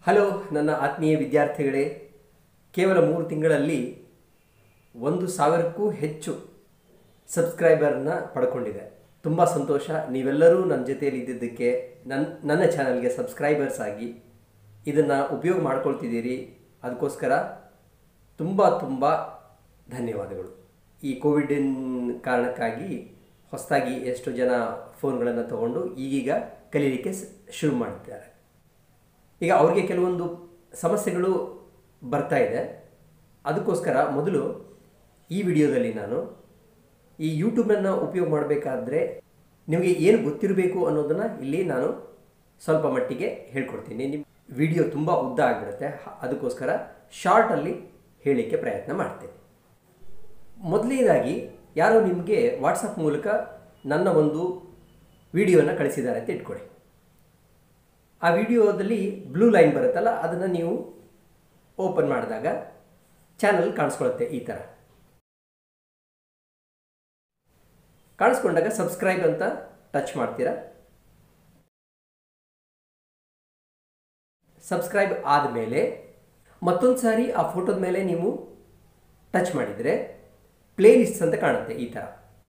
hello ನನ್ನ ಆತ್ಮೀಯ ವಿದ್ಯಾರ್ಥಿಗಳೇ ಕೇವಲ ಮೂರು ತಿಂಗಳಲ್ಲಿ ಒಂದು ಸಾವಿರಕ್ಕೂ ಹೆಚ್ಚು ಸಬ್ಸ್ಕ್ರೈಬರ್ನ ಪಡ್ಕೊಂಡಿದೆ ತುಂಬ ಸಂತೋಷ ನೀವೆಲ್ಲರೂ ನನ್ನ ಜೊತೆಯಲ್ಲಿ ಇದ್ದಿದ್ದಕ್ಕೆ ನನ್ನ ನನ್ನ ಚಾನಲ್ಗೆ ಸಬ್ಸ್ಕ್ರೈಬರ್ಸ್ ಆಗಿ ಇದನ್ನು ಉಪಯೋಗ ಮಾಡ್ಕೊಳ್ತಿದ್ದೀರಿ ಅದಕ್ಕೋಸ್ಕರ ತುಂಬ ತುಂಬ ಧನ್ಯವಾದಗಳು ಈ ಕೋವಿಡಿನ ಕಾರಣಕ್ಕಾಗಿ ಹೊಸದಾಗಿ ಎಷ್ಟು ಜನ ಫೋನ್ಗಳನ್ನು ತಗೊಂಡು ಈಗೀಗ ಕಲೀಲಿಕ್ಕೆ ಸ್- ಶುರು ಮಾಡ್ತಿದ್ದಾರೆ ಈಗ ಅವ್ರಿಗೆ ಕೆಲವೊಂದು ಸಮಸ್ಯೆಗಳು ಬರ್ತಾ ಇದೆ ಅದಕ್ಕೋಸ್ಕರ ಮೊದಲು ಈ ವಿಡಿಯೋದಲ್ಲಿ ನಾನು ಈ ಯೂಟ್ಯೂಬನ್ನು ಉಪಯೋಗ ಮಾಡಬೇಕಾದ್ರೆ ನಿಮಗೆ ಏನು ಗೊತ್ತಿರಬೇಕು ಅನ್ನೋದನ್ನು ಇಲ್ಲಿ ನಾನು ಸ್ವಲ್ಪ ಮಟ್ಟಿಗೆ ಹೇಳ್ಕೊಡ್ತೀನಿ ನಿಮ್ಮ ವಿಡಿಯೋ ತುಂಬ ಉದ್ದ ಆಗಿಬಿಡುತ್ತೆ ಹ- ಅದಕ್ಕೋಸ್ಕರ ಶಾರ್ಟಲ್ಲಿ ಹೇಳಲಿಕ್ಕೆ ಪ್ರಯತ್ನ ಮಾಡ್ತೇನೆ ಮೊದಲನೇದಾಗಿ ಯಾರೋ ನಿಮಗೆ ವಾಟ್ಸಪ್ ಮೂಲಕ ನನ್ನ ಒಂದು ವಿಡಿಯೋನ ಕಳಿಸಿದ್ದಾರೆ ಅಂತ ಇಟ್ಕೊಳ್ಳಿ ಆ ವಿಡಿಯೋದಲ್ಲಿ ಬ್ಲೂ ಲೈನ್ ಬರುತ್ತಲ್ಲ ಅದನ್ನು ನೀವು ಓಪನ್ ಮಾಡಿದಾಗ ಚಾನಲ್ ಕಾಣಿಸ್ಕೊಳ್ಳುತ್ತೆ ಈ ಥರ ಕಾಣಿಸ್ಕೊಂಡಾಗ ಸಬ್ಸ್ಕ್ರೈಬ್ ಅಂತ ಟಚ್ ಮಾಡ್ತೀರಾ ಸಬ್ಸ್ಕ್ರೈಬ್ ಆದಮೇಲೆ ಮತ್ತೊಂದು ಸಾರಿ ಆ ಫೋಟೋದ ಮೇಲೆ ನೀವು ಟಚ್ ಮಾಡಿದರೆ ಪ್ಲೇ ಲಿಸ್ಟ್ಸ್ ಅಂತ ಕಾಣುತ್ತೆ ಈ ಥರ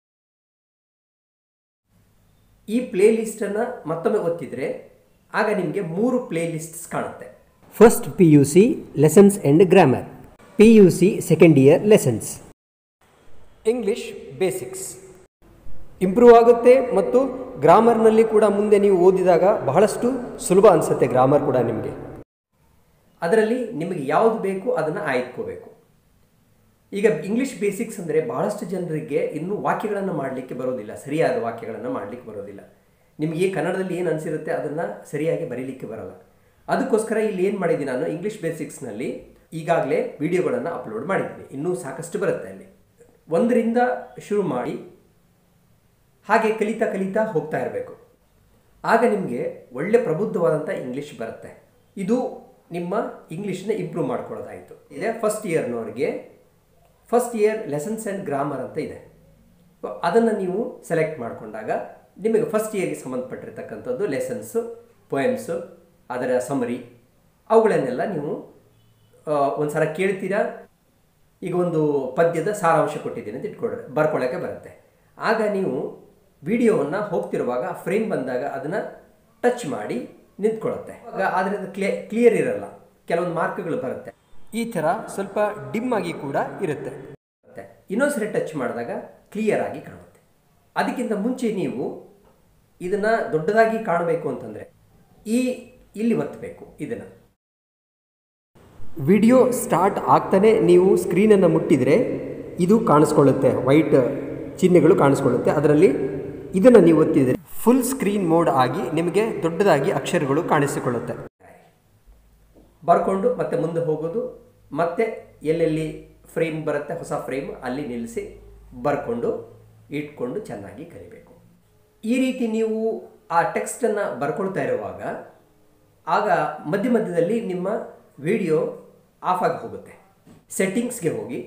ಈ ಪ್ಲೇ ಲಿಸ್ಟನ್ನು ಮತ್ತೊಮ್ಮೆ ಒತ್ತಿದ್ರೆ ಆಗ ನಿಮಗೆ ಮೂರು ಪ್ಲೇ ಲಿಸ್ಟ್ಸ್ ಕಾಣುತ್ತೆ first P U C lessons and grammar P U C second year lessons English basics improve ಆಗುತ್ತೆ ಮತ್ತು ಗ್ರಾಮರ್ನಲ್ಲಿ ಕೂಡ ಮುಂದೆ ನೀವು ಓದಿದಾಗ ಬಹಳಷ್ಟು ಸುಲಭ ಅನಿಸುತ್ತೆ ಗ್ರಾಮರ್ ಕೂಡ ನಿಮಗೆ ಅದರಲ್ಲಿ ನಿಮಗೆ ಯಾವುದು ಬೇಕು ಅದನ್ನು ಆಯ್ಕೋಬೇಕು ಈಗ ಇಂಗ್ಲಿಷ್ ಬೇಸಿಕ್ಸ್ ಅಂದರೆ ಬಹಳಷ್ಟು ಜನರಿಗೆ ಇನ್ನೂ ವಾಕ್ಯಗಳನ್ನು ಮಾಡಲಿಕ್ಕೆ ಬರೋದಿಲ್ಲ ಸರಿಯಾದ ವಾಕ್ಯಗಳನ್ನು ಮಾಡಲಿಕ್ಕೆ ಬರೋದಿಲ್ಲ ನಿಮಗೆ ಕನ್ನಡದಲ್ಲಿ ಏನು ಅನಿಸಿರುತ್ತೆ ಅದನ್ನು ಸರಿಯಾಗಿ ಬರೀಲಿಕ್ಕೆ ಬರಲ್ಲ ಅದಕ್ಕೋಸ್ಕರ ಇಲ್ಲಿ ಏನು ಮಾಡಿದ್ದೀನಿ ನಾನು ಇಂಗ್ಲಿಷ್ ಬೇಸಿಕ್ಸ್ನಲ್ಲಿ ಈಗಾಗಲೇ ವಿಡಿಯೋಗಳನ್ನು ಅಪ್ಲೋಡ್ ಮಾಡಿದ್ದೀನಿ ಇನ್ನೂ ಸಾಕಷ್ಟು ಬರುತ್ತೆ ಅಲ್ಲಿ ಒಂದರಿಂದ ಶುರು ಮಾಡಿ ಹಾಗೆ ಕಲಿತಾ ಕಲಿತಾ ಹೋಗ್ತಾ ಇರಬೇಕು ಆಗ ನಿಮಗೆ ಒಳ್ಳೆ ಪ್ರಬುದ್ಧವಾದಂಥ ಇಂಗ್ಲೀಷ್ ಬರುತ್ತೆ ಇದು ನಿಮ್ಮ ಇಂಗ್ಲೀಷ್ನ ಇಂಪ್ರೂವ್ ಮಾಡ್ಕೊಳ್ಳೋದಾಯಿತು ಇದೆ ಫಸ್ಟ್ ಇಯರ್ನವ್ರಿಗೆ first year lessons and grammar ಅಂತ ಇದೆ ಅದನ್ನು ನೀವು ಸೆಲೆಕ್ಟ್ ಮಾಡಿಕೊಂಡಾಗ ನಿಮಗೆ ಫಸ್ಟ್ ಇಯರ್ಗೆ ಸಂಬಂಧಪಟ್ಟಿರ್ತಕ್ಕಂಥದ್ದು ಲೆಸನ್ಸು ಪೊಯಮ್ಸು ಅದರ ಸಮರಿ ಅವುಗಳನ್ನೆಲ್ಲ ನೀವು ಒಂದು ಸಲ ಕೇಳ್ತೀರಾ ಈಗ ಒಂದು ಪದ್ಯದ ಸಾರಾಂಶ ಕೊಟ್ಟಿದ್ದೀನಿ ಅಂತ ಇಟ್ಕೊಳ್ರಿ ಬರ್ಕೊಳ್ಳೋಕ್ಕೆ ಬರುತ್ತೆ ಆಗ ನೀವು ವಿಡಿಯೋವನ್ನು ಹೋಗ್ತಿರುವಾಗ ಫ್ರೇಮ್ ಬಂದಾಗ ಅದನ್ನು ಟಚ್ ಮಾಡಿ ನಿಂತ್ಕೊಳ್ಳುತ್ತೆ ಆಗ ಆದರೆ ಅದು ಕ್ಲಿಯರ್ ಕ್ಲಿಯರ್ ಇರಲ್ಲ ಕೆಲವೊಂದು ಮಾರ್ಕ್ಗಳು ಬರುತ್ತೆ ಈ ಥರ ಸ್ವಲ್ಪ ಡಿಮ್ ಆಗಿ ಕೂಡ ಇರುತ್ತೆ ಮತ್ತೆ ಇನ್ನೊಂದ್ಸರಿ ಟಚ್ ಮಾಡಿದಾಗ ಕ್ಲಿಯರ್ ಆಗಿ ಕಾಣುತ್ತೆ ಅದಕ್ಕಿಂತ ಮುಂಚೆ ನೀವು ಇದನ್ನು ದೊಡ್ಡದಾಗಿ ಕಾಣಬೇಕು ಅಂತಂದರೆ ಈ ಇಲ್ಲಿ ಒತ್ತಬೇಕು ಇದನ್ನು ವಿಡಿಯೋ ಸ್ಟಾರ್ಟ್ ಆಗ್ತಾನೆ ನೀವು ಸ್ಕ್ರೀನನ್ನು ಮುಟ್ಟಿದರೆ ಇದು ಕಾಣಿಸ್ಕೊಳ್ಳುತ್ತೆ ವೈಟ್ ಚಿಹ್ನೆಗಳು ಕಾಣಿಸ್ಕೊಳ್ಳುತ್ತೆ ಅದರಲ್ಲಿ ಇದನ್ನು ನೀವು ಒತ್ತಿದರೆ ಫುಲ್ ಸ್ಕ್ರೀನ್ ಮೋಡ್ ಆಗಿ ನಿಮಗೆ ದೊಡ್ಡದಾಗಿ ಅಕ್ಷರಗಳು ಕಾಣಿಸಿಕೊಳ್ಳುತ್ತೆ ಬರ್ಕೊಂಡು ಮತ್ತೆ ಮುಂದೆ ಹೋಗೋದು ಮತ್ತೆ ಎಲ್ಲೆಲ್ಲಿ ಫ್ರೇಮ್ ಬರುತ್ತೆ ಹೊಸ ಫ್ರೇಮ್ ಅಲ್ಲಿ ನಿಲ್ಲಿಸಿ ಬರ್ಕೊಂಡು ಇಟ್ಕೊಂಡು ಚೆನ್ನಾಗಿ ಕಲಿಬೇಕು ಈ ರೀತಿ ನೀವು ಆ ಟೆಕ್ಸ್ಟನ್ನು ಬರ್ಕೊಳ್ತಾ ಇರುವಾಗ ಆಗ ಮಧ್ಯ ಮಧ್ಯದಲ್ಲಿ ನಿಮ್ಮ ವಿಡಿಯೋ ಆಫ್ ಆಗಿ ಹೋಗುತ್ತೆ ಸೆಟ್ಟಿಂಗ್ಸ್ಗೆ ಹೋಗಿ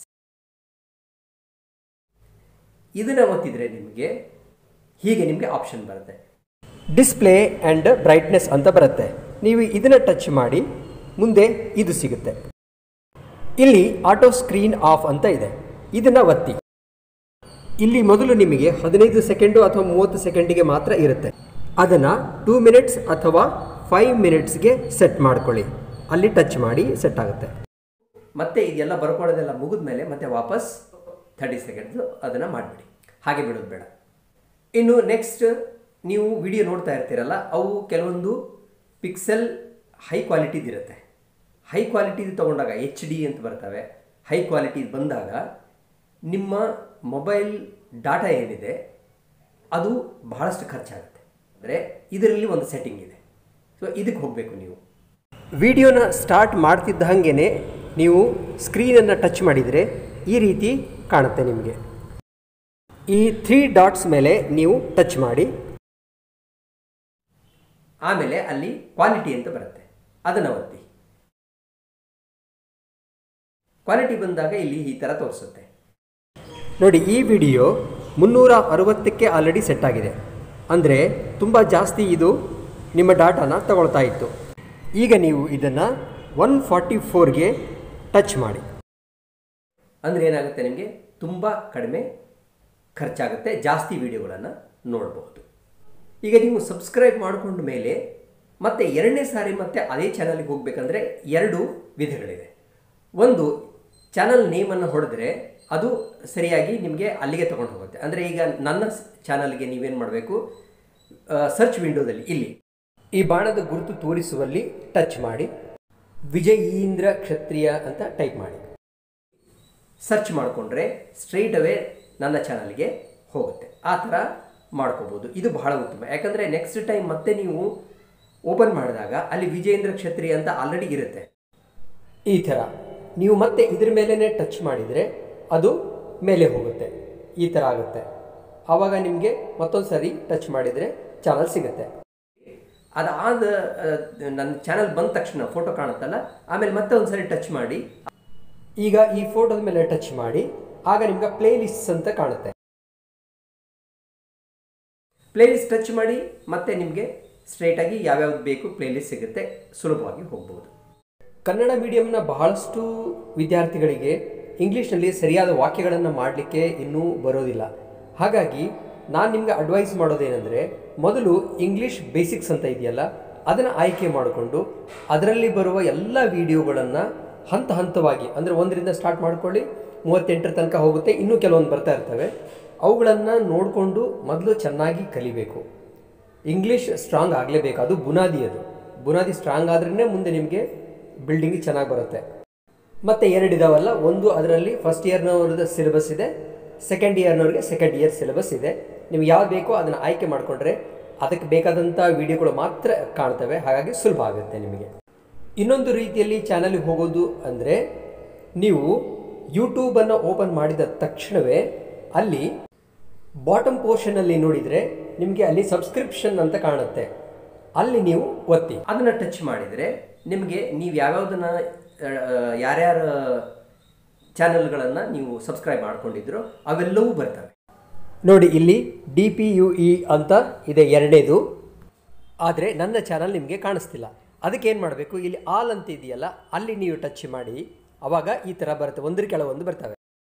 ಇದನ್ನು ಒತ್ತಿದರೆ ನಿಮಗೆ ಹೀಗೆ ನಿಮಗೆ ಆಪ್ಷನ್ ಬರುತ್ತೆ ಡಿಸ್ಪ್ಲೇ ಆ್ಯಂಡ್ ಬ್ರೈಟ್ನೆಸ್ ಅಂತ ಬರುತ್ತೆ ನೀವು ಇದನ್ನು ಟಚ್ ಮಾಡಿ ಮುಂದೆ ಇದು ಸಿಗುತ್ತೆ ಇಲ್ಲಿ ಆಟೋ ಸ್ಕ್ರೀನ್ ಆಫ್ ಅಂತ ಇದೆ ಇದನ್ನು ಒತ್ತಿ ಇಲ್ಲಿ ಮೊದಲು ನಿಮಗೆ ಹದಿನೈದು ಸೆಕೆಂಡು ಅಥವಾ ಮೂವತ್ತು ಸೆಕೆಂಡಿಗೆ ಮಾತ್ರ ಇರುತ್ತೆ ಅದನ್ನು ಟೂ ಮಿನಿಟ್ಸ್ ಅಥವಾ ಫೈವ್ ಮಿನಿಟ್ಸ್ಗೆ ಸೆಟ್ ಮಾಡ್ಕೊಳ್ಳಿ ಅಲ್ಲಿ ಟಚ್ ಮಾಡಿ ಸೆಟ್ ಆಗುತ್ತೆ ಮತ್ತೆ ಇದೆಲ್ಲ ಬರ್ಕೊಳ್ಳೋದೆಲ್ಲ ಮುಗಿದ ಮೇಲೆ ಮತ್ತೆ ವಾಪಸ್ ಥರ್ಟಿ ಸೆಕೆಂಡ್ಸ್ ಅದನ್ನು ಮಾಡಿಬಿಡಿ ಹಾಗೆ ಬಿಡೋದು ಬೇಡ ಇನ್ನು ನೆಕ್ಸ್ಟ್ ನೀವು ವಿಡಿಯೋ ನೋಡ್ತಾ ಇರ್ತೀರಲ್ಲ ಅವು ಕೆಲವೊಂದು ಪಿಕ್ಸೆಲ್ ಹೈ ಕ್ವಾಲಿಟಿದಿರುತ್ತೆ ಹೈ ಕ್ವಾಲಿಟಿದು ತೊಗೊಂಡಾಗ ಎಚ್ ಡಿ ಅಂತ ಬರ್ತವೆ ಹೈ ಕ್ವಾಲಿಟಿ ಬಂದಾಗ ನಿಮ್ಮ ಮೊಬೈಲ್ ಡಾಟಾ ಏನಿದೆ ಅದು ಬಹಳಷ್ಟು ಖರ್ಚಾಗುತ್ತೆ ಅಂದರೆ ಇದರಲ್ಲಿ ಒಂದು ಸೆಟ್ಟಿಂಗ್ ಇದೆ ಸೊ ಇದಕ್ಕೆ ಹೋಗಬೇಕು ನೀವು ವಿಡಿಯೋನ ಸ್ಟಾರ್ಟ್ ಮಾಡ್ತಿದ್ದ ಹಾಗೇ ನೀವು ಸ್ಕ್ರೀನನ್ನು ಟಚ್ ಮಾಡಿದರೆ ಈ ರೀತಿ ಕಾಣುತ್ತೆ ನಿಮಗೆ ಈ ತ್ರೀ ಡಾಟ್ಸ್ ಮೇಲೆ ನೀವು ಟಚ್ ಮಾಡಿ ಆಮೇಲೆ ಅಲ್ಲಿ ಕ್ವಾಲಿಟಿ ಅಂತ ಬರುತ್ತೆ ಅದನ್ನು ಒತ್ತಿ ಕ್ವಾಲಿಟಿ ಬಂದಾಗ ಇಲ್ಲಿ ಈ ಥರ ತೋರಿಸುತ್ತೆ ನೋಡಿ ಈ ವಿಡಿಯೋ ಮುನ್ನೂರ ಅರವತ್ತಕ್ಕೆ ಆಲ್ರೆಡಿ ಸೆಟ್ ಆಗಿದೆ ಅಂದರೆ ತುಂಬ ಜಾಸ್ತಿ ಇದು ನಿಮ್ಮ ಡಾಟಾನ ತಗೊಳ್ತಾ ಇತ್ತು ಈಗ ನೀವು ಇದನ್ನು ಒನ್ ಫಾರ್ಟಿ ಫೋರ್ಗೆ ಟಚ್ ಮಾಡಿ ಅಂದರೆ ಏನಾಗುತ್ತೆ ನಿಮಗೆ ತುಂಬ ಕಡಿಮೆ ಖರ್ಚಾಗುತ್ತೆ ಜಾಸ್ತಿ ವಿಡಿಯೋಗಳನ್ನು ನೋಡಬಹುದು ಈಗ ನೀವು ಸಬ್ಸ್ಕ್ರೈಬ್ ಮಾಡಿಕೊಂಡ ಮೇಲೆ ಮತ್ತೆ ಎರಡನೇ ಸಾರಿ ಮತ್ತೆ ಅದೇ ಚಾನಲ್ಗೆ ಹೋಗಬೇಕಂದ್ರೆ ಎರಡು ವಿಧಗಳಿವೆ ಒಂದು ಚಾನಲ್ ನೇಮನ್ನು ಹೊಡೆದ್ರೆ ಅದು ಸರಿಯಾಗಿ ನಿಮಗೆ ಅಲ್ಲಿಗೆ ತಗೊಂಡು ಹೋಗುತ್ತೆ ಅಂದರೆ ಈಗ ನನ್ನ ಚಾನಲ್ಗೆ ನೀವೇನು ಮಾಡಬೇಕು ಸರ್ಚ್ ವಿಂಡೋದಲ್ಲಿ ಇಲ್ಲಿ ಈ ಬಾಣದ ಗುರುತು ತೋರಿಸುವಲ್ಲಿ ಟಚ್ ಮಾಡಿ ವಿಜಯೀಂದ್ರ ಕ್ಷತ್ರಿಯ ಅಂತ ಟೈಪ್ ಮಾಡಿ ಸರ್ಚ್ ಮಾಡಿಕೊಂಡ್ರೆ ಸ್ಟ್ರೈಟ್ ಅವೇ ನನ್ನ ಚಾನಲ್ಗೆ ಹೋಗುತ್ತೆ ಆ ಥರ ಮಾಡ್ಕೋಬೋದು ಇದು ಬಹಳ ಉತ್ತಮ ಯಾಕಂದರೆ ನೆಕ್ಸ್ಟ್ ಟೈಮ್ ಮತ್ತೆ ನೀವು ಓಪನ್ ಮಾಡಿದಾಗ ಅಲ್ಲಿ ವಿಜೇಂದ್ರ ಕ್ಷತ್ರಿಯ ಅಂತ ಆಲ್ರೆಡಿ ಇರುತ್ತೆ ಈ ಥರ ನೀವು ಮತ್ತೆ ಇದ್ರ ಮೇಲೇ ಟಚ್ ಮಾಡಿದರೆ ಅದು ಮೇಲೆ ಹೋಗುತ್ತೆ ಈ ಥರ ಆಗುತ್ತೆ ಆವಾಗ ನಿಮಗೆ ಮತ್ತೊಂದು ಸರಿ ಟಚ್ ಮಾಡಿದರೆ ಚಾನಲ್ ಸಿಗುತ್ತೆ ಅದಾದ ಆ, ನನ್ನ ಚಾನಲ್ ಬಂದ ತಕ್ಷಣ ಫೋಟೋ ಕಾಣುತ್ತಲ್ಲ ಆಮೇಲೆ ಮತ್ತೆ ಒಂದು ಸರಿ ಟಚ್ ಮಾಡಿ ಈಗ ಈ ಫೋಟೋದ ಮೇಲೆ ಟಚ್ ಮಾಡಿ ಆಗ ನಿಮ್ಗೆ ಪ್ಲೇ ಲಿಸ್ಟ್ಸ್ ಅಂತ ಕಾಣುತ್ತೆ ಪ್ಲೇ ಲಿಸ್ಟ್ ಟಚ್ ಮಾಡಿ ಮತ್ತೆ ನಿಮಗೆ ಸ್ಟ್ರೈಟಾಗಿ ಯಾವ್ಯಾವ್ದು ಬೇಕು ಪ್ಲೇ ಲಿಸ್ಟ್ ಸಿಗುತ್ತೆ ಸುಲಭವಾಗಿ ಹೋಗ್ಬೋದು ಕನ್ನಡ ಮೀಡಿಯಂನ ಬಹಳಷ್ಟು ವಿದ್ಯಾರ್ಥಿಗಳಿಗೆ ಇಂಗ್ಲೀಷ್ನಲ್ಲಿ ಸರಿಯಾದ ವಾಕ್ಯಗಳನ್ನು ಮಾಡಲಿಕ್ಕೆ ಇನ್ನೂ ಬರೋದಿಲ್ಲ ಹಾಗಾಗಿ ನಾನು ನಿಮ್ಗೆ ಅಡ್ವೈಸ್ ಮಾಡೋದೇನೆಂದರೆ ಮೊದಲು ಇಂಗ್ಲೀಷ್ ಬೇಸಿಕ್ಸ್ ಅಂತ ಇದೆಯಲ್ಲ ಅದನ್ನು ಆಯ್ಕೆ ಮಾಡಿಕೊಂಡು ಅದರಲ್ಲಿ ಬರುವ ಎಲ್ಲ ವಿಡಿಯೋಗಳನ್ನು ಹಂತ ಹಂತವಾಗಿ ಅಂದರೆ ಒಂದರಿಂದ ಸ್ಟಾರ್ಟ್ ಮಾಡ್ಕೊಳ್ಳಿ ಮೂವತ್ತೆಂಟರ ತನಕ ಹೋಗುತ್ತೆ ಇನ್ನೂ ಕೆಲವೊಂದು ಬರ್ತಾ ಇರ್ತವೆ ಅವುಗಳನ್ನು ನೋಡಿಕೊಂಡು ಮೊದಲು ಚೆನ್ನಾಗಿ ಕಲಿಬೇಕು ಇಂಗ್ಲೀಷ್ ಸ್ಟ್ರಾಂಗ್ ಆಗಲೇಬೇಕು ಅದು ಬುನಾದಿ ಅದು ಬುನಾದಿ ಸ್ಟ್ರಾಂಗ್ ಆದ್ರೇ ಮುಂದೆ ನಿಮಗೆ ಬಿಲ್ಡಿಂಗ್ ಚೆನ್ನಾಗಿ ಬರುತ್ತೆ ಮತ್ತು ಎರಡಿದಾವಲ್ಲ ಒಂದು ಅದರಲ್ಲಿ ಫಸ್ಟ್ ಇಯರ್ನವ್ರದ್ದು ಸಿಲೆಬಸ್ ಇದೆ ಸೆಕೆಂಡ್ ಇಯರ್ನವ್ರಿಗೆ ಸೆಕೆಂಡ್ ಇಯರ್ ಸಿಲೆಬಸ್ ಇದೆ ನೀವು ಯಾವ್ದು ಬೇಕೋ ಅದನ್ನು ಆಯ್ಕೆ ಮಾಡಿಕೊಂಡ್ರೆ ಅದಕ್ಕೆ ಬೇಕಾದಂಥ ವಿಡಿಯೋಗಳು ಮಾತ್ರ ಕಾಣ್ತವೆ ಹಾಗಾಗಿ ಸುಲಭ ಆಗುತ್ತೆ ನಿಮಗೆ ಇನ್ನೊಂದು ರೀತಿಯಲ್ಲಿ ಚಾನಲ್ಗೆ ಹೋಗೋದು ಅಂದರೆ ನೀವು ಯೂಟ್ಯೂಬನ್ನು ಓಪನ್ ಮಾಡಿದ ತಕ್ಷಣವೇ ಅಲ್ಲಿ ಬಾಟಮ್ ಪೋರ್ಷನಲ್ಲಿ ನೋಡಿದರೆ ನಿಮಗೆ ಅಲ್ಲಿ ಸಬ್ಸ್ಕ್ರಿಪ್ಷನ್ ಅಂತ ಕಾಣುತ್ತೆ ಅಲ್ಲಿ ನೀವು ಒತ್ತಿ ಅದನ್ನು ಟಚ್ ಮಾಡಿದರೆ ನಿಮಗೆ ನೀವು ಯಾವ್ಯಾವುದನ್ನು ಯಾರ್ಯಾರ ಚಾನಲ್ಗಳನ್ನು ನೀವು ಸಬ್ಸ್ಕ್ರೈಬ್ ಮಾಡ್ಕೊಂಡಿದ್ರೋ ಅವೆಲ್ಲವೂ ಬರ್ತವೆ ನೋಡಿ ಇಲ್ಲಿ ಡಿ ಪಿ ಯು ಇ ಅಂತ ಇದೆ ಎರಡನೇದು ಆದರೆ ನನ್ನ ಚಾನಲ್ ನಿಮಗೆ ಕಾಣಿಸ್ತಿಲ್ಲ ಅದಕ್ಕೆ ಏನು ಮಾಡಬೇಕು ಇಲ್ಲಿ ಆಲ್ ಅಂತ ಇದೆಯಲ್ಲ ಅಲ್ಲಿ ನೀವು ಟಚ್ ಮಾಡಿ ಅವಾಗ ಈ ಥರ ಬರುತ್ತೆ ಒಂದ್ರ ಕೆಳಗೊಂದು ಬರ್ತವೆ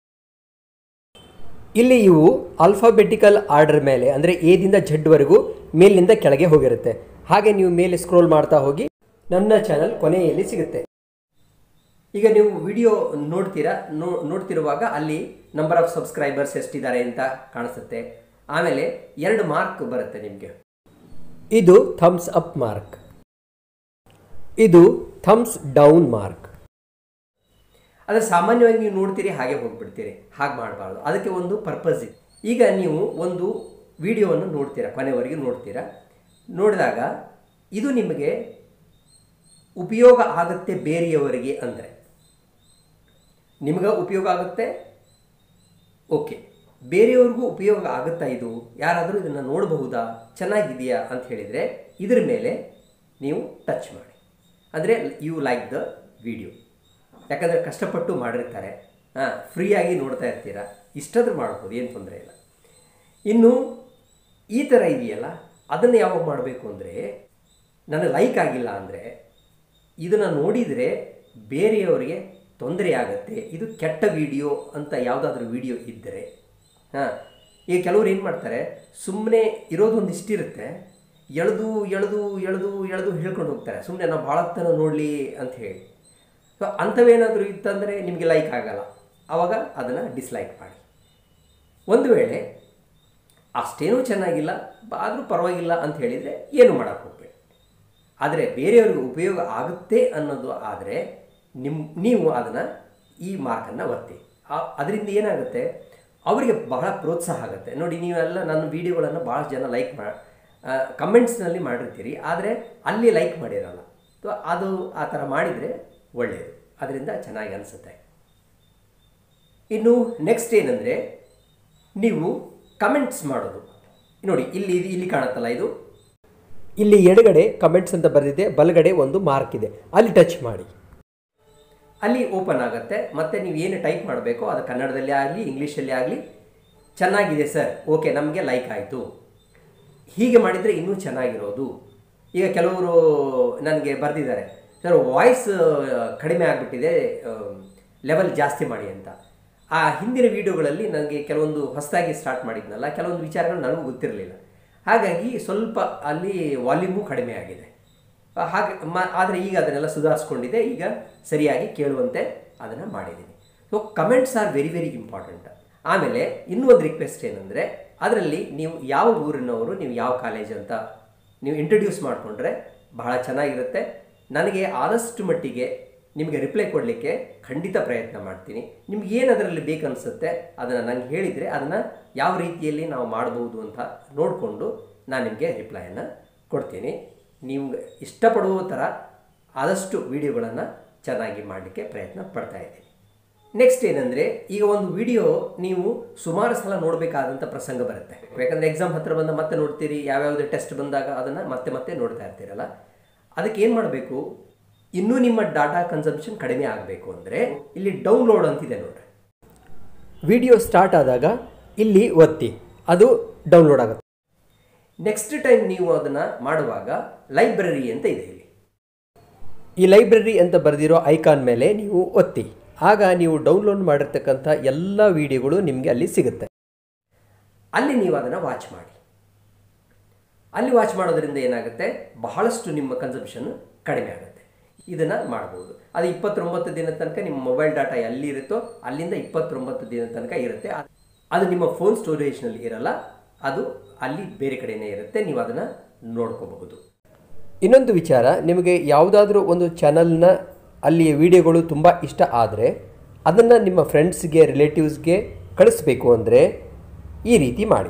ಇಲ್ಲಿ ಇವು ಆಲ್ಫಾಬೆಟಿಕಲ್ ಆರ್ಡರ್ ಮೇಲೆ ಅಂದರೆ ಎದಿಂದ ಝಡ್ವರೆಗೂ ಮೇಲಿನಿಂದ ಕೆಳಗೆ ಹೋಗಿರುತ್ತೆ ಹಾಗೆ ನೀವು ಮೇಲೆ ಸ್ಕ್ರೋಲ್ ಮಾಡ್ತಾ ಹೋಗಿ ನನ್ನ ಚಾನಲ್ ಕೊನೆಯಲ್ಲಿ ಸಿಗುತ್ತೆ ಈಗ ನೀವು ವಿಡಿಯೋ ನೋಡ್ತೀರಾ ನೋ ನೋಡ್ತಿರುವಾಗ ಅಲ್ಲಿ ನಂಬರ್ ಆಫ್ ಸಬ್ಸ್ಕ್ರೈಬರ್ಸ್ ಎಷ್ಟಿದ್ದಾರೆ ಅಂತ ಕಾಣಿಸುತ್ತೆ ಆಮೇಲೆ ಎರಡು ಮಾರ್ಕ್ ಬರುತ್ತೆ ನಿಮಗೆ ಇದು ಥಮ್ಸ್ ಅಪ್ ಮಾರ್ಕ್ ಇದು ಥಮ್ಸ್ ಡೌನ್ ಮಾರ್ಕ್ ಆದರೆ ಸಾಮಾನ್ಯವಾಗಿ ನೀವು ನೋಡ್ತೀರಿ ಹಾಗೆ ಹೋಗ್ಬಿಡ್ತೀರಿ ಹಾಗೆ ಮಾಡಬಾರ್ದು ಅದಕ್ಕೆ ಒಂದು ಪರ್ಪಸ್ ಇದೆ ಈಗ ನೀವು ಒಂದು ವಿಡಿಯೋವನ್ನು ನೋಡ್ತೀರಾ ಕೊನೆವರೆಗೆ ನೋಡ್ತೀರಾ ನೋಡಿದಾಗ ಇದು ನಿಮಗೆ ಉಪಯೋಗ ಆಗುತ್ತೆ ಬೇರೆಯವರಿಗೆ ಅಂದರೆ ನಿಮಗೆ ಉಪಯೋಗ ಆಗುತ್ತೆ ಓಕೆ ಬೇರೆಯವ್ರಿಗೂ ಉಪಯೋಗ ಆಗುತ್ತಾ ಇದು ಯಾರಾದರೂ ಇದನ್ನು ನೋಡಬಹುದಾ ಚೆನ್ನಾಗಿದೆಯಾ ಅಂತ ಹೇಳಿದರೆ ಇದ್ರ ಮೇಲೆ ನೀವು ಟಚ್ ಮಾಡಿ ಅಂದರೆ ಯು ಲೈಕ್ ದ ವಿಡಿಯೋ ಯಾಕಂದರೆ ಕಷ್ಟಪಟ್ಟು ಮಾಡಿರ್ತಾರೆ ಹಾಂ ಫ್ರೀಯಾಗಿ ನೋಡ್ತಾ ಇರ್ತೀರಾ ಇಷ್ಟಾದ್ರೂ ಮಾಡ್ಬೋದು ಏನು ತೊಂದರೆ ಇಲ್ಲ ಇನ್ನು ಈ ಥರ ಇದೆಯಲ್ಲ ಅದನ್ನು ಯಾವಾಗ ಮಾಡಬೇಕು ಅಂದರೆ ನನಗೆ ಲೈಕ್ ಆಗಿಲ್ಲ ಅಂದರೆ ಇದನ್ನು ನೋಡಿದರೆ ಬೇರೆಯವರಿಗೆ ತೊಂದರೆ ಆಗುತ್ತೆ ಇದು ಕೆಟ್ಟ ವಿಡಿಯೋ ಅಂತ ಯಾವುದಾದ್ರೂ ವಿಡಿಯೋ ಇದ್ದರೆ ಹಾಂ ಈಗ ಕೆಲವ್ರು ಏನು ಮಾಡ್ತಾರೆ ಸುಮ್ಮನೆ ಇರೋದೊಂದು ಇಷ್ಟಿರುತ್ತೆ ಎಳೆದು ಎಳೆದು ಎಳೆದು ಎಳೆದು ಹೇಳ್ಕೊಂಡು ಹೋಗ್ತಾರೆ ಸುಮ್ಮನೆ ನಾವು ಭಾಳ ಹೊತ್ತನ ನೋಡಲಿ ಅಂತ ಹೇಳಿ ಸೊ ಅಂಥವೇನಾದರೂ ಇತ್ತಂದರೆ ನಿಮಗೆ ಲೈಕ್ ಆಗಲ್ಲ ಆವಾಗ ಅದನ್ನು ಡಿಸ್ಲೈಕ್ ಮಾಡಿ ಒಂದು ವೇಳೆ ಅಷ್ಟೇನೂ ಚೆನ್ನಾಗಿಲ್ಲ ಆದರೂ ಪರವಾಗಿಲ್ಲ ಅಂತ ಹೇಳಿದರೆ ಏನು ಮಾಡೋಕ್ಕೆ ಹೋಗ್ಬೇಡಿ ಆದರೆ ಬೇರೆಯವ್ರಿಗೆ ಉಪಯೋಗ ಆಗುತ್ತೆ ಅನ್ನೋದು ಆದರೆ ನಿಮ್ಮ ನೀವು ಅದನ್ನು ಈ ಮಾರ್ಕನ್ನು ಒತ್ತಿ ಆ- ಅದರಿಂದ ಏನಾಗುತ್ತೆ ಅವರಿಗೆ ಬಹಳ ಪ್ರೋತ್ಸಾಹ ಆಗುತ್ತೆ ನೋಡಿ ನೀವೆಲ್ಲ ನನ್ನ ವೀಡಿಯೋಗಳನ್ನು ಭಾಳ ಜನ ಲೈಕ್ ಮಾ ಕಮೆಂಟ್ಸ್ನಲ್ಲಿ ಮಾಡಿರ್ತೀರಿ ಆದರೆ ಅಲ್ಲಿ ಲೈಕ್ ಮಾಡಿರಲ್ಲ ಸೊ ಅದು ಆ ಥರ ಮಾಡಿದರೆ ಒಳ್ಳೆಯದು ಅದರಿಂದ ಚೆನ್ನಾಗಿ ಅನಿಸುತ್ತೆ ಇನ್ನು ನೆಕ್ಸ್ಟ್ ಏನಂದರೆ ನೀವು ಕಮೆಂಟ್ಸ್ ಮಾಡೋದು ನೋಡಿ ಇಲ್ಲಿ ಇಲ್ಲಿ ಕಾಣುತ್ತಲ್ಲ ಇದು ಇಲ್ಲಿ ಎಡಗಡೆ ಕಮೆಂಟ್ಸ್ ಅಂತ ಬರೆದಿದೆ ಬಲಗಡೆ ಒಂದು ಮಾರ್ಕ್ ಇದೆ ಅಲ್ಲಿ ಟಚ್ ಮಾಡಿ ಅಲ್ಲಿ ಓಪನ್ ಆಗುತ್ತೆ ಮತ್ತು ನೀವು ಏನು ಟೈಪ್ ಮಾಡಬೇಕೋ ಅದು ಕನ್ನಡದಲ್ಲಿ ಆಗಲಿ ಇಂಗ್ಲೀಷಲ್ಲಿ ಆಗಲಿ ಚೆನ್ನಾಗಿದೆ ಸರ್ ಓಕೆ ನಮಗೆ ಲೈಕ್ ಆಯಿತು ಹೀಗೆ ಮಾಡಿದರೆ ಇನ್ನೂ ಚೆನ್ನಾಗಿರೋದು ಈಗ ಕೆಲವರು ನನಗೆ ಬರೆದಿದ್ದಾರೆ ಸರ್ ವಾಯ್ಸ್ ಕಡಿಮೆ ಆಗಿಬಿಟ್ಟಿದೆ ಲೆವೆಲ್ ಜಾಸ್ತಿ ಮಾಡಿ ಅಂತ ಆ ಹಿಂದಿನ ವಿಡಿಯೋಗಳಲ್ಲಿ ನನಗೆ ಕೆಲವೊಂದು ಹೊಸದಾಗಿ ಸ್ಟಾರ್ಟ್ ಮಾಡಿದ್ನಲ್ಲ ಕೆಲವೊಂದು ವಿಚಾರಗಳು ನನಗೂ ಗೊತ್ತಿರಲಿಲ್ಲ ಹಾಗಾಗಿ ಸ್ವಲ್ಪ ಅಲ್ಲಿ ವಾಲ್ಯೂಮು ಕಡಿಮೆ ಆಗಿದೆ ಆ, ಹಾಗೆ ಮ ಆದರೆ ಈಗ ಅದನ್ನೆಲ್ಲ ಸುಧಾರಿಸ್ಕೊಂಡಿದೆ ಈಗ ಸರಿಯಾಗಿ ಕೇಳುವಂತೆ ಅದನ್ನು ಮಾಡಿದ್ದೀನಿ so comments are very very important ಆಮೇಲೆ ಇನ್ನೂ ಒಂದು ರಿಕ್ವೆಸ್ಟ್ ಏನಂದರೆ ಅದರಲ್ಲಿ ನೀವು ಯಾವ ಊರಿನವರು ನೀವು ಯಾವ ಕಾಲೇಜ್ ಅಂತ ನೀವು ಇಂಟ್ರಡ್ಯೂಸ್ ಮಾಡಿಕೊಂಡ್ರೆ ಬಹಳ ಚೆನ್ನಾಗಿರುತ್ತೆ ನನಗೆ ಆದಷ್ಟು ಮಟ್ಟಿಗೆ ನಿಮಗೆ ರಿಪ್ಲೈ ಕೊಡಲಿಕ್ಕೆ ಖಂಡಿತ ಪ್ರಯತ್ನ ಮಾಡ್ತೀನಿ ನಿಮ್ಗೆ ಏನು ಅದರಲ್ಲಿ ಬೇಕನ್ಸುತ್ತೆ ಅದನ್ನು ನಂಗೆ ಹೇಳಿದರೆ ಅದನ್ನು ಯಾವ ರೀತಿಯಲ್ಲಿ ನಾವು ಮಾಡ್ಬೋದು ಅಂತ ನೋಡಿಕೊಂಡು ನಾನು ನಿಮಗೆ ರಿಪ್ಲೈಯನ್ನು ಕೊಡ್ತೀನಿ ನೀವು ಇಷ್ಟಪಡುವ ಥರ ಆದಷ್ಟು ವಿಡಿಯೋಗಳನ್ನು ಚೆನ್ನಾಗಿ ಮಾಡಲಿಕ್ಕೆ ಪ್ರಯತ್ನ ಪಡ್ತಾ ಇದ್ದೀನಿ ನೆಕ್ಸ್ಟ್ ಏನಂದರೆ ಈಗ ಒಂದು ವಿಡಿಯೋ ನೀವು ಸುಮಾರು ಸಲ ನೋಡಬೇಕಾದಂಥ ಪ್ರಸಂಗ ಬರುತ್ತೆ ಯಾಕಂದರೆ ಎಕ್ಸಾಮ್ ಹತ್ರ ಬಂದ ಮತ್ತೆ ನೋಡ್ತೀರಿ ಯಾವ್ಯಾವುದೇ ಟೆಸ್ಟ್ ಬಂದಾಗ ಅದನ್ನು ಮತ್ತೆ ಮತ್ತೆ ನೋಡ್ತಾ ಇರ್ತೀರಲ್ಲ ಅದಕ್ಕೆ ಏನು ಮಾಡಬೇಕು ಇನ್ನೂ ನಿಮ್ಮ ಡಾಟಾ ಕನ್ಸಂಪ್ಷನ್ ಕಡಿಮೆ ಆಗಬೇಕು ಅಂದರೆ ಇಲ್ಲಿ ಡೌನ್ಲೋಡ್ ಅಂತಿದೆ ನೋಡ್ರಿ ವಿಡಿಯೋ ಸ್ಟಾರ್ಟ್ ಆದಾಗ ಇಲ್ಲಿ ಒತ್ತಿ ಅದು ಡೌನ್ಲೋಡ್ ಆಗುತ್ತೆ ನೆಕ್ಸ್ಟ್ ಟೈಮ್ ನೀವು ಅದನ್ನು ಮಾಡುವಾಗ ಲೈಬ್ರರಿ ಅಂತ ಇದೆ ಇಲ್ಲಿ ಈ ಲೈಬ್ರರಿ ಅಂತ ಬರೆದಿರೋ ಐಕಾನ್ ಮೇಲೆ ನೀವು ಒತ್ತಿ ಆಗ ನೀವು ಡೌನ್ಲೋಡ್ ಮಾಡಿರ್ತಕ್ಕಂಥ ಎಲ್ಲ ವಿಡಿಯೋಗಳು ನಿಮಗೆ ಅಲ್ಲಿ ಸಿಗುತ್ತೆ ಅಲ್ಲಿ ನೀವು ಅದನ್ನು ವಾಚ್ ಮಾಡಿ ಅಲ್ಲಿ ವಾಚ್ ಮಾಡೋದ್ರಿಂದ ಏನಾಗುತ್ತೆ ಬಹಳಷ್ಟು ನಿಮ್ಮ ಕನ್ಸಂಪ್ಷನ್ ಕಡಿಮೆ ಆಗುತ್ತೆ ಇದನ್ನು ಮಾಡ್ಬೋದು ಅದು ಇಪ್ಪತ್ತೊಂಬತ್ತು ದಿನ ತನಕ ನಿಮ್ಮ ಮೊಬೈಲ್ ಡಾಟಾ ಎಲ್ಲಿ ಇರುತ್ತೋ ಅಲ್ಲಿಂದ ಇಪ್ಪತ್ತೊಂಬತ್ತು ದಿನ ತನಕ ಇರುತ್ತೆ ಅದ್- ಅದು ನಿಮ್ಮ ಫೋನ್ ಸ್ಟೋರೇಜ್ನಲ್ಲಿ ಇರಲ್ಲ ಅದು ಅಲ್ಲಿ ಬೇರೆ ಕಡೆಯೇ ಇರುತ್ತೆ ನೀವು ಅದನ್ನು ನೋಡ್ಕೋಬಹುದು ಇನ್ನೊಂದು ವಿಚಾರ ನಿಮಗೆ ಯಾವುದಾದ್ರೂ ಒಂದು ಚಾನಲ್ನ ಅಲ್ಲಿ ವಿಡಿಯೋಗಳು ತುಂಬ ಇಷ್ಟ ಆದರೆ ಅದನ್ನು ನಿಮ್ಮ ಫ್ರೆಂಡ್ಸ್ಗೆ ರಿಲೇಟಿವ್ಸ್ಗೆ ಕಳಿಸ್ಬೇಕು ಅಂದರೆ ಈ ರೀತಿ ಮಾಡಿ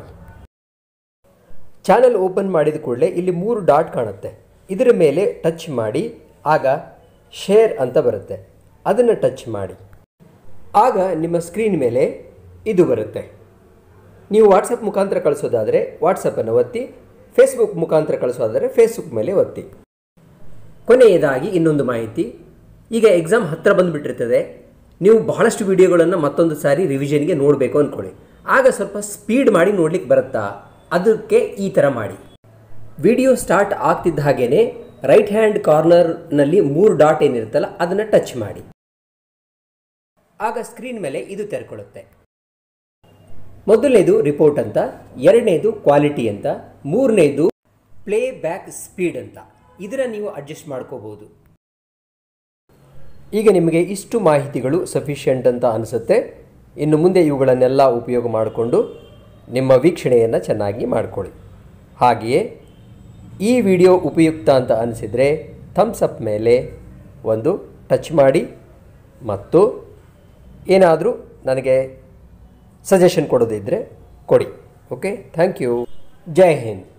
ಚಾನಲ್ ಓಪನ್ ಮಾಡಿದ ಕೂಡಲೇ ಇಲ್ಲಿ ಮೂರು ಡಾಟ್ ಕಾಣುತ್ತೆ ಇದರ ಮೇಲೆ ಟಚ್ ಮಾಡಿ ಆಗ ಶೇರ್ ಅಂತ ಬರುತ್ತೆ ಅದನ್ನು ಟಚ್ ಮಾಡಿ ಆಗ ನಿಮ್ಮ ಸ್ಕ್ರೀನ್ ಮೇಲೆ ಇದು ಬರುತ್ತೆ ನೀವು ವಾಟ್ಸಪ್ ಮುಖಾಂತರ ಕಳಿಸೋದಾದರೆ ವಾಟ್ಸಪ್ಪನ್ನು ಒತ್ತಿ ಫೇಸ್ಬುಕ್ ಮುಖಾಂತರ ಕಳಿಸೋದಾದರೆ ಫೇಸ್ಬುಕ್ ಮೇಲೆ ಒತ್ತಿ ಕೊನೆಯದಾಗಿ ಇನ್ನೊಂದು ಮಾಹಿತಿ ಈಗ ಎಕ್ಸಾಮ್ ಹತ್ತಿರ ಬಂದುಬಿಟ್ಟಿರ್ತದೆ ನೀವು ಬಹಳಷ್ಟು ವಿಡಿಯೋಗಳನ್ನು ಮತ್ತೊಂದು ಸಾರಿ ರಿವಿಷನ್ಗೆ ನೋಡಬೇಕು ಅಂದ್ಕೊಳ್ಳಿ ಆಗ ಸ್ವಲ್ಪ ಸ್ಪೀಡ್ ಮಾಡಿ ನೋಡ್ಲಿಕ್ಕೆ ಬರುತ್ತಾ ಅದಕ್ಕೆ ಈ ಥರ ಮಾಡಿ ವಿಡಿಯೋ ಸ್ಟಾರ್ಟ್ ಆಗ್ತಿದ್ದ ಹಾಗೇನೆ ರೈಟ್ ಹ್ಯಾಂಡ್ ಕಾರ್ನರ್ನಲ್ಲಿ ಮೂರು ಡಾಟ್ ಏನಿರುತ್ತಲ್ಲ ಅದನ್ನು ಟಚ್ ಮಾಡಿ ಆಗ ಸ್ಕ್ರೀನ್ ಮೇಲೆ ಇದು ತೆರ್ಕೊಳ್ಳುತ್ತೆ ಮೊದಲನೇದು ರಿಪೋರ್ಟ್ ಅಂತ ಎರಡನೇದು ಕ್ವಾಲಿಟಿ ಅಂತ ಮೂರನೇದು ಪ್ಲೇ ಬ್ಯಾಕ್ ಸ್ಪೀಡ್ ಅಂತ ಇದರ ನೀವು ಅಡ್ಜಸ್ಟ್ ಮಾಡ್ಕೋಬಹುದು ಈಗ ನಿಮಗೆ ಇಷ್ಟು ಮಾಹಿತಿಗಳು ಸಫಿಷಿಯೆಂಟ್ ಅಂತ ಅನಿಸುತ್ತೆ ಇನ್ನು ಮುಂದೆ ಇವುಗಳನ್ನೆಲ್ಲ ಉಪಯೋಗ ಮಾಡಿಕೊಂಡು ನಿಮ್ಮ ವೀಕ್ಷಣೆಯನ್ನು ಚೆನ್ನಾಗಿ ಮಾಡಿಕೊಳ್ಳಿ ಹಾಗೆಯೇ ಈ ವಿಡಿಯೋ ಉಪಯುಕ್ತ ಅಂತ ಅನಿಸಿದರೆ ಥಮ್ಸ್ ಅಪ್ ಮೇಲೆ ಒಂದು ಟಚ್ ಮಾಡಿ ಮತ್ತು ಏನಾದರೂ ನನಗೆ ಸಜೆಷನ್ ಕೊಡೋದಿದ್ದರೆ ಕೊಡಿ ಓಕೆ ಥ್ಯಾಂಕ್ ಯು ಜೈ ಹಿಂದ್